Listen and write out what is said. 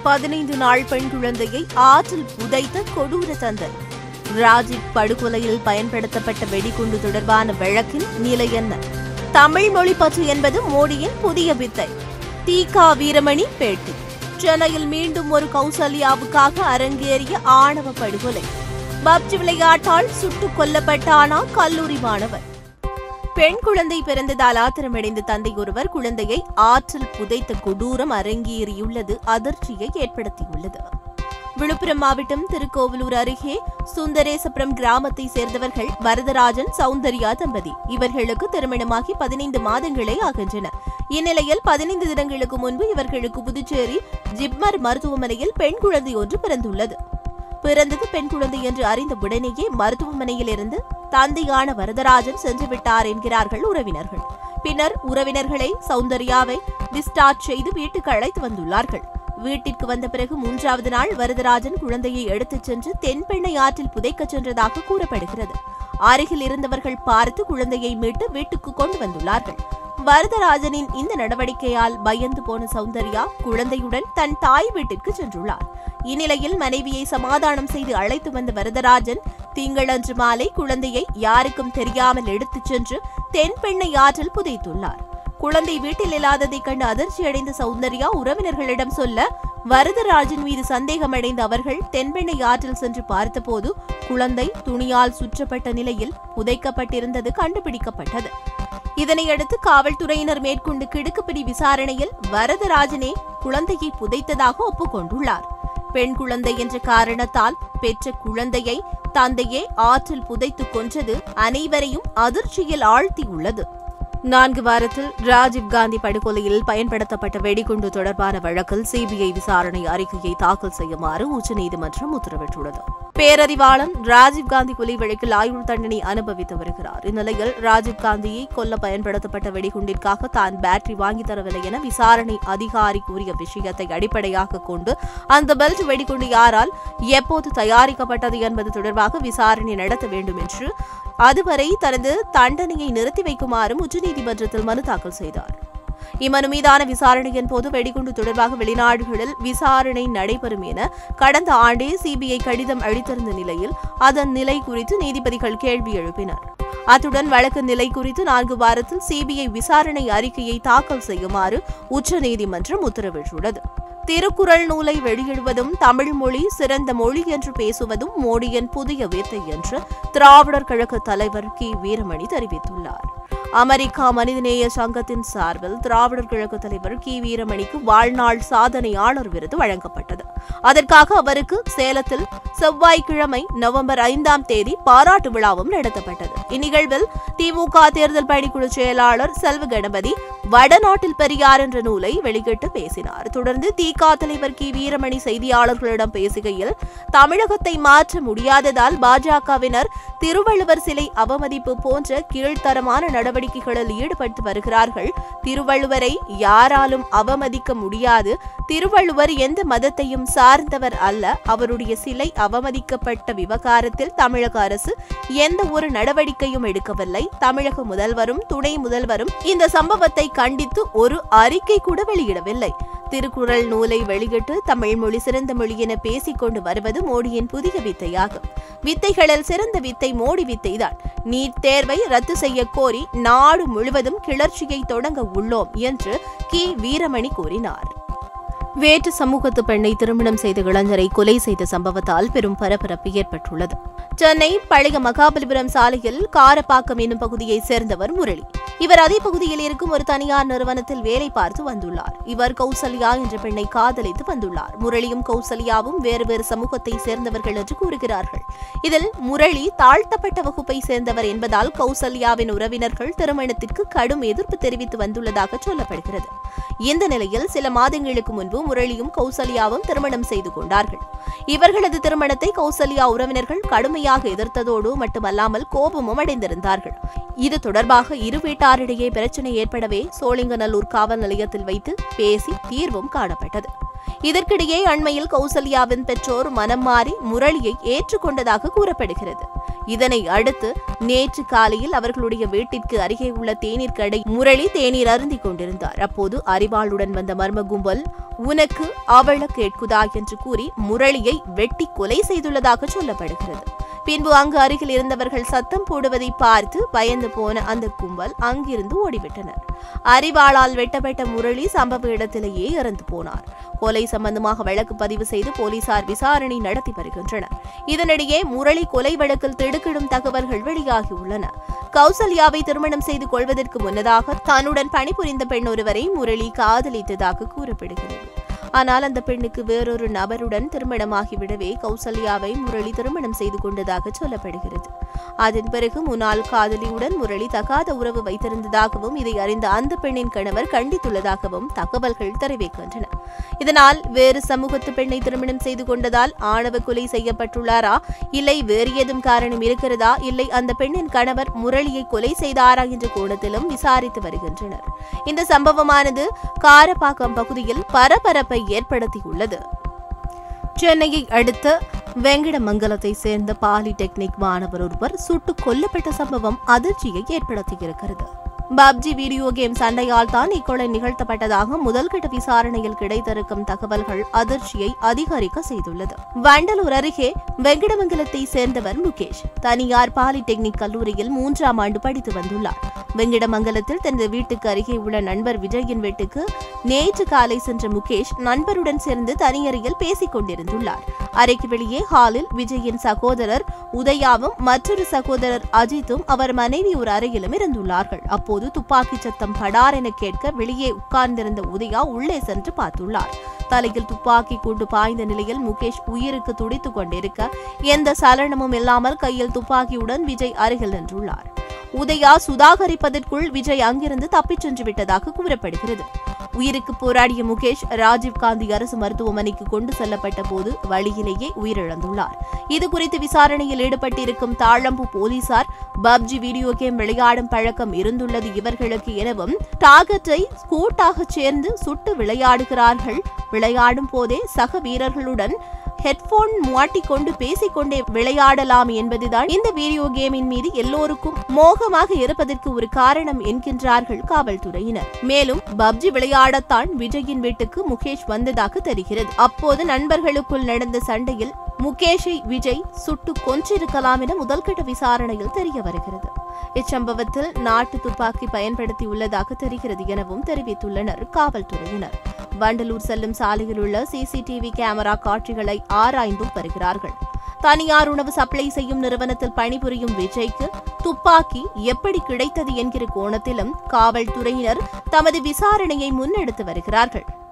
பதினைந்து நாள் பெண் குழந்தையை ஆற்றில் புதைத்த கொடூர தந்தன் ராஜீவ் படுகொலையில் பயன்படுத்தப்பட்ட வெடிகுண்டு தொடர்பான வழக்கின் நிலை என்ன தமிழ் மொழி பற்று என்பது மோடியின் புதிய வித்தை தீகா வீரமணி பேட்டி சென்னையில் மீண்டும் ஒரு கௌசல்யாவுக்காக அரங்கேறிய ஆணவ படுகொலை பப்ஜி விளையாட்டால் சுட்டுக் கொல்லப்பட்டானா கல்லூரி மாணவர் பெண் குழந்தை பிறந்ததால் ஆத்திரமடைந்த தந்தை ஒருவர் குழந்தையை ஆற்றில் புதைத்த கொடூரம் அரங்கேறியுள்ளது அதிர்ச்சியை ஏற்படுத்தியுள்ளது விழுப்புரம் மாவட்டம் திருக்கோவிலூர் அருகே சுந்தரேசபுரம் கிராமத்தை சேர்ந்தவர்கள் வரதராஜன் சௌந்தர்யா தம்பதி இவர்களுக்கு திருமணமாகி பதினைந்து மாதங்களே ஆகின்றன இந்நிலையில் பதினைந்து தினங்களுக்கு முன்பு இவர்களுக்கு புதுச்சேரி ஜிப்மர் மருத்துவமனையில் பெண் குழந்தை ஒன்று பிறந்துள்ளது பிறந்தது பெண் குழந்தை என்று அறிந்த உடனேயே மருத்துவமனையில் இருந்து தந்தையான வரதராஜன் சென்று விட்டார் என்கிறார்கள் உறவினர்கள் பின்னர் உறவினர்களை சௌந்தர்யாவை டிஸ்சார்ஜ் செய்து வீட்டுக்கு அழைத்து வந்துள்ளார்கள் வீட்டிற்கு வந்த பிறகு மூன்றாவது நாள் வரதராஜன் குழந்தையை எடுத்துச் சென்று தென்பெண்ணை ஆற்றில் புதைக்கச் சென்றதாக கூறப்படுகிறது அருகில் இருந்தவர்கள் பார்த்து குழந்தையை மீட்டு வீட்டுக்கு கொண்டு வந்துள்ளார்கள் வரதராஜனின் இந்த நடவடிக்கையால் பயந்து போன சௌந்தர்யா குழந்தையுடன் தன் தாய் வீட்டிற்கு சென்றுள்ளார் இந்நிலையில் மனைவியை சமாதானம் செய்து அழைத்து வந்த வரதராஜன் திங்களன்று மாலை குழந்தையை யாருக்கும் தெரியாமல் எடுத்துச் சென்று தென்பெண்ணை ஆற்றில் புதைத்துள்ளார் குழந்தை வீட்டில் இல்லாததைக் கண்டு அதிர்ச்சியடைந்த சௌந்தர்யா உறவினர்களிடம் சொல்ல வரதராஜன் மீது சந்தேகமடைந்த அவர்கள் தென்பெண்ணை ஆற்றில் சென்று பார்த்தபோது குழந்தை துணியால் சுற்றப்பட்ட நிலையில் புதைக்கப்பட்டிருந்தது கண்டுபிடிக்கப்பட்டது இதனையடுத்து காவல்துறையினர் மேற்கொண்டு கிடுக்குப்பிடி விசாரணையில் வரதராஜனே குழந்தையை புதைத்ததாக ஒப்புக்கொண்டுள்ளார் பெண் குழந்தை என்ற காரணத்தால் பெற்ற குழந்தையை தந்தையே ஆற்றில் புதைத்துக் கொன்றது அனைவரையும் அதிர்ச்சியில் ஆழ்த்தியுள்ளது நான்கு வாரத்தில் ராஜீவ் காந்தி படுகொலையில் பயன்படுத்தப்பட்ட வெடிகுண்டு தொடர்பான வழக்கில் சிபிஐ விசாரணை அறிக்கையை தாக்கல் செய்யுமாறு உச்சநீதிமன்றம் உத்தரவிட்டுள்ளது பேரறிவாளன் ராஜீவ் காந்தி கொலை வழக்கில் ஆயுள் தண்டனை அனுபவித்து வருகிறார் இந்நிலையில் ராஜீவ் காந்தியை கொல்ல பயன்படுத்தப்பட்ட வெடிகுண்டிற்காக தான் பேட்டரி வாங்கி தரவில்லை என விசாரணை அதிகாரி கூறிய விஷயத்தை அடிப்படையாக கொண்டு அந்த பெல்ட் வெடிகுண்டு யாரால் எப்போது தயாரிக்கப்பட்டது என்பது தொடர்பாக விசாரணை நடத்த வேண்டும் என்று அதுவரை தனது தண்டனையை நிறுத்தி வைக்குமாறும் உச்சநீதிமன்றத்தில் மனு தாக்கல் செய்தார் இம்மனு மீதான விசாரணையின் போது வெடிகுண்டு தொடர்பாக வெளிநாடுகளில் விசாரணை நடைபெறும் என கடந்த ஆண்டே சிபிஐ கடிதம் அளித்திருந்த நிலையில் அதன் நிலை குறித்து நீதிபதிகள் கேள்வி எழுப்பினர் அத்துடன் வழக்கு நிலை குறித்து நான்கு வாரத்தில் சிபிஐ விசாரணை அறிக்கையை தாக்கல் செய்யுமாறு உச்சநீதிமன்றம் உத்தரவிட்டுள்ளது திருக்குறள் நூலை வெளியிடுவதும் தமிழ் மொழி சிறந்த மொழி என்று பேசுவதும் மோடியின் புதிய வித்தை என்று திராவிடர் கழக தலைவர் கி வீரமணி தெரிவித்துள்ளார் அமெரிக்கா மனிதநேய சங்கத்தின் சார்பில் திராவிடர் கழக தலைவர் கி வீரமணிக்கு வாழ்நாள் சாதனையாளர் விருது வழங்கப்பட்டது அதற்காக அவருக்கு சேலத்தில் செவ்வாய்க்கிழமை நவம்பர் ஐந்தாம் தேதி பாராட்டு விழாவும் நடத்தப்பட்டது இந்நிகழ்வில் திமுக தேர்தல் பணிக்குழு செயலாளர் செல்வ கணபதி வடநாட்டில் பெரியார் என்ற நூலை வெளியிட்டு பேசினார் தொடர்ந்து திக தலைவர் கி வீரமணி செய்தியாளர்களிடம் பேசுகையில் தமிழகத்தை மாற்ற முடியாததால் பாஜகவினர் திருவள்ளுவர் சிலை அவமதிப்பு போன்ற கீழ்த்தரமான நடவடிக்கைகளில் ஈடுபட்டு வருகிறார்கள் திருவள்ளுவரை யாராலும் அவமதிக்க முடியாது திருவள்ளுவர் எந்த மதத்தையும் சார்ந்தவர் அல்ல அவருடைய சிலை அவமதிக்கப்பட்ட விவகாரத்தில் தமிழக அரசு எந்த ஒரு நடவடிக்கையும் எடுக்கவில்லை தமிழக முதல்வரும் துணை முதல்வரும் இந்த சம்பவத்தை கண்டித்து ஒரு அறிக்கை கூட வெளியிடவில்லை திருக்குறள் நூலை வெளியிட்டு தமிழ் மொழி சிறந்த மொழி என பேசிக் கொண்டு வருவது மோடியின் புதிய வித்தையாகும் வித்தைகளில் சிறந்த வித்தை மோடி வித்தைதான் நீட் தேர்வை ரத்து செய்ய கோரி நாடு முழுவதும் கிளர்ச்சியை தொடங்க உள்ளோம் என்று கி வீரமணி கூறினார் வேற்று சமூகத்து பெண்ணை திருமணம் செய்த இளைஞரை கொலை செய்த சம்பவத்தால் பெரும் பரபரப்பு ஏற்பட்டுள்ளது சென்னை பழைய மகாபலிபுரம் சாலையில் காரப்பாக்கம் என்னும் பகுதியைச் சேர்ந்தவர் முரளி இவர் அதே பகுதியில் இருக்கும் ஒரு தனியார் நிறுவனத்தில் வேலை பார்த்து வந்துள்ளார் இவர் கௌசல்யா என்ற பெண்ணை காதலித்து வந்துள்ளார் முரளியும் கௌசல்யாவும் வேறு வேறு சமூகத்தை சேர்ந்தவர்கள் என்று கூறுகிறார்கள் இதில் முரளி தாழ்த்தப்பட்ட வகுப்பை சேர்ந்தவர் என்பதால் கௌசல்யாவின் உறவினர்கள் திருமணத்திற்கு கடும் எதிர்ப்பு தெரிவித்து வந்துள்ளதாக சொல்லப்படுகிறது இந்த நிலையில் சில மாதங்களுக்கு முன்பு முரளியும் கௌசல்யாவும் திருமணம் செய்து கொண்டார்கள் இவர்களது திருமணத்தை கௌசல்யா உறவினர்கள் கடுமையாக எதிர்த்ததோடு மட்டுமல்லாமல் கோபமும் அடைந்திருந்தார்கள் இது தொடர்பாக இரு வீட்டாரிடையே பிரச்சனை ஏற்படவே சோழிங்கநல்லூர் காவல் நிலையத்தில் வைத்து பேசி தீர்வும் காணப்பட்டது இதற்கிடையே அண்மையில் கௌசல்யாவின் பெற்றோர் மனம் மாறி முரளியை ஏற்றுக்கொண்டதாக கூறப்படுகிறது இதனை அடுத்து நேற்று காலையில் அவர்களுடைய வீட்டிற்கு அருகே உள்ள தேநீர் கடை முரளி தேநீர் அருந்திக் கொண்டிருந்தார் அப்போது அறிவாளுடன் வந்த மர்ம கும்பல் உனக்கு அவள கேட்குதா என்று கூறி முரளியை வெட்டி கொலை செய்துள்ளதாக சொல்லப்படுகிறது பின்பு அங்கு அருகில் இருந்தவர்கள் சத்தம் போடுவதை பார்த்து பயந்து போன அந்த கும்பல் அங்கிருந்து ஓடிவிட்டனர் அறிவாளால் வெட்டப்பட்ட முரளி சம்பவ இடத்திலேயே இறந்து போனார் கொலை சம்பந்தமாக வழக்கு பதிவு செய்து போலீசார் விசாரணை நடத்தி வருகின்றனர் இதனிடையே முரளி கொலை வழக்கில் திடுக்கிடும் தகவல்கள் வெளியாகியுள்ளன கௌசல்யாவை திருமணம் செய்து கொள்வதற்கு முன்னதாக தன்னுடன் பணிபுரிந்த பெண் ஒருவரை முரளி காதலித்ததாக கூறப்படுகிறது ஆனால் அந்த பெண்ணுக்கு வேறொரு நபருடன் திருமணமாகிவிடவே கௌசல்யாவை முரளி திருமணம் செய்து கொண்டதாக சொல்லப்படுகிறது அதன் பிறகு முன்னாள் காதலியுடன் முரளி தகாத உறவு வைத்திருந்ததாகவும் இதை அறிந்த அந்த பெண்ணின் கணவர் கண்டித்துள்ளதாகவும் தகவல்கள் தெரிவிக்கின்றன இதனால் வேறு சமூகத்து பெண்ணை திருமணம் செய்து கொண்டதால் ஆணவ கொலை செய்யப்பட்டுள்ளாரா இல்லை வேறு ஏதும் காரணம் இருக்கிறதா இல்லை அந்த பெண்ணின் கணவர் முரளியை கொலை செய்தாரா என்ற கோணத்திலும் விசாரித்து வருகின்றனர் இந்த சம்பவமானது காரப்பாக்கம் பகுதியில் பரபரப்பை ஏற்படுத்தியுள்ளது சென்னையை அடுத்த வெங்கடமங்கலத்தை சேர்ந்த பாலிடெக்னிக் மாணவர் ஒருவர் சுட்டுக் கொல்லப்பட்ட சம்பவம் அதிர்ச்சியை ஏற்படுத்தியிருக்கிறது பப்ஜி வீடியோ கேம் சண்டையால் தான் இக்கொலை நிகழ்த்தப்பட்டதாக முதல்கட்ட விசாரணையில் கிடைத்திருக்கும் தகவல்கள் அதிர்ச்சியை அதிகரிக்க செய்துள்ளது வண்டலூர் அருகே வெங்கடமங்கலத்தை சேர்ந்தவர் முகேஷ் தனியார் பாலிடெக்னிக் கல்லூரியில் மூன்றாம் ஆண்டு படித்து வந்துள்ளார் வெங்கடமங்கலத்தில் தனது வீட்டுக்கு அருகே உள்ள நண்பர் விஜயின் வீட்டுக்கு நேற்று காலை சென்ற முகேஷ் நண்பருடன் சேர்ந்து தனியறையில் பேசிக் கொண்டிருந்துள்ளார் அறைக்கு வெளியே ஹாலில் விஜயின் சகோதரர் உதயாவும் மற்றொரு சகோதரர் அஜித்தும் அவர் மனைவி ஒரு அறையிலும் இருந்துள்ளார்கள் அப்போது துப்பாக்கி சத்தம் படார் என கேட்க வெளியே உட்கார்ந்திருந்த உதயா உள்ளே சென்று பார்த்துள்ளார் தலையில் துப்பாக்கி கொண்டு பாய்ந்த நிலையில் முகேஷ் உயிருக்கு துடித்துக் கொண்டிருக்க எந்த சலனமும் இல்லாமல் கையில் துப்பாக்கியுடன் விஜய் அருகில் நின்றுள்ளார் உதயா சுதாகரிப்பதற்குள் விஜய் அங்கிருந்து தப்பிச் சென்று விட்டதாக கூறப்படுகிறது உயிருக்கு போராடிய முகேஷ் ராஜீவ்காந்தி அரசு மருத்துவமனைக்கு கொண்டு செல்லப்பட்ட போது வழியிலேயே உயிரிழந்துள்ளார் இது குறித்து விசாரணையில் ஈடுபட்டிருக்கும் தாழம்பு போலீசார் பப்ஜி வீடியோ கேம் விளையாடும் பழக்கம் இருந்துள்ளது இவர்களுக்கு எனவும் டார்கெட்டை கூட்டாக சேர்ந்து சுட்டு விளையாடுகிறார்கள் விளையாடும் போதே சக வீரர்களுடன் ஹெட்போன் மாட்டிக்கொண்டு பேசிக்கொண்டே விளையாடலாம் என்பதுதான் இந்த வீடியோ கேமின் மீது எல்லோருக்கும் மோகமாக இருப்பதற்கு ஒரு காரணம் என்கின்றார்கள் காவல்துறையினர் மேலும் பப்ஜி விளையாடத்தான் விஜயின் வீட்டுக்கு முகேஷ் வந்ததாக தெரிகிறது அப்போது நண்பர்களுக்குள் நடந்த சண்டையில் முகேஷை விஜய் சுட்டு கொன்றிருக்கலாம் என முதல்கட்ட விசாரணையில் தெரிய வருகிறது இச்சம்பவத்தில் நாட்டு துப்பாக்கி பயன்படுத்தியுள்ளதாக தெரிகிறது எனவும் தெரிவித்துள்ளனர் காவல்துறையினர் வண்டலூர் செல்லும் சாலையில் உள்ள சிசிடிவி கேமரா காட்சிகளை ஆராய்ந்தும் வருகிறார்கள் தனியார் உணவு சப்ளை செய்யும் நிறுவனத்தில் பணிபுரியும் விஜய்க்கு துப்பாக்கி எப்படி கிடைத்தது என்கிற கோணத்திலும் காவல்துறையினர் தமது விசாரணையை முன்னெடுத்து வருகிறார்கள்